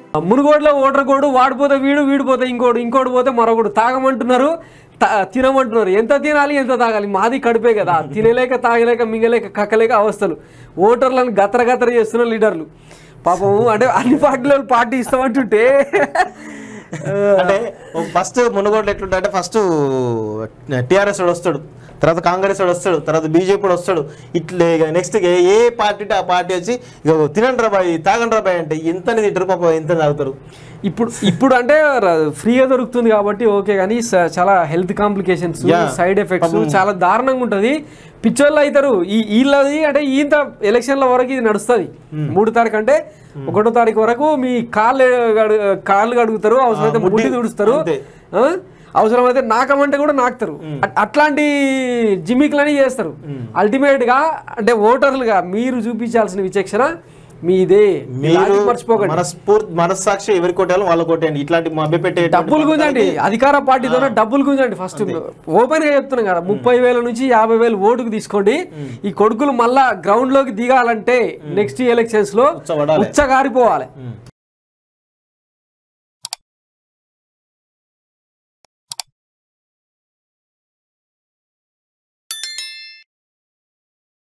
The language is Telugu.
మునుగోడులో ఓటర్ కోడు వాడిపోతే వీడు వీడిపోతే ఇంకోడు ఇంకోటి పోతే మరొకడు తాగమంటున్నారు తా- తినమంటున్నారు ఎంత తినాలి ఎంత తాగాలి మాది కడిపే కదా తినలేక తాగలేక మింగలేక కక్కలేక అవస్థలు ఓటర్లను గతర గతర చేస్తున్న లీడర్లు పాపం అంటే అన్ని పార్టీలు పార్టీ ఇస్తామంటుంటే అంటే ఫస్ట్ మునుగోడులో ఎట్లుంటే అంటే ఫస్ట్ టీఆర్ఎస్ వాడు వస్తాడు తర్వాత కాంగ్రెస్ వాడు వస్తాడు తర్వాత బీజేపీ వాడు వస్తాడు ఇట్లే నెక్స్ట్ ఏ పార్టీ ఆ పార్టీ వచ్చి ఇక తినండి రాబాయి తాగండి రాబాయి అంటే ఎంతని తింటారు పాప ఎంత తాగుతారు ఇప్పుడు ఇప్పుడు అంటే ర- ఫ్రీగా దొరుకుతుంది కాబట్టి ఓకే కానీ స- చాలా health complications Yeah. Side effects పాపం. చాలా దారుణంగా ఉంటుంది పిచ్చోళ్ళు అవుతారు ఈ వీళ్ళది అంటే ఈంత ఎలక్షన్ల వరకు ఇది నడుస్తుంది మూడు తారీఖు అంటే ఒకటో తారీఖు వరకు మీ కాళ్ళు గడు- కాళ్ళు కడుగుతారు అవసరమైతే ముడ్డి- ముడ్డి తుడుస్తారు అంతే. ఆ? అవసరమైతే నాకమంటే కూడా నాకుతారు అట్- అట్లాంటి జిమ్మిక్లని చేస్తారు అల్టిమేట్ గా అంటే ఓటర్లుగా మీరు చూపించాల్సిన విచక్షణ మీదే మీరు లాజిక్ మర్చిపోకండి మనస్ఫూర్తి మనస్సాక్షి ఎవరి కొట్టాలో వాళ్ళ కొట్టండి ఇట్లాంటి మభ్య పెట్టే డబ్బులు గుంజండి అధికార పార్టీతోనే డబ్బులు గుంజండి ఫస్ట్ ఓపెన్ గా చెప్తున్నాం కదా ముప్పై వేల నుంచి యాభై వేలు ఓటుకు తీసుకోండి ఈ కొడుకులు మళ్ళా గ్రౌండ్ లోకి దిగాలంటే నెక్స్ట్ ఎలక్షన్స్ లో ఉచ్చబడాలి. ఉచ్చగారిపోవాలి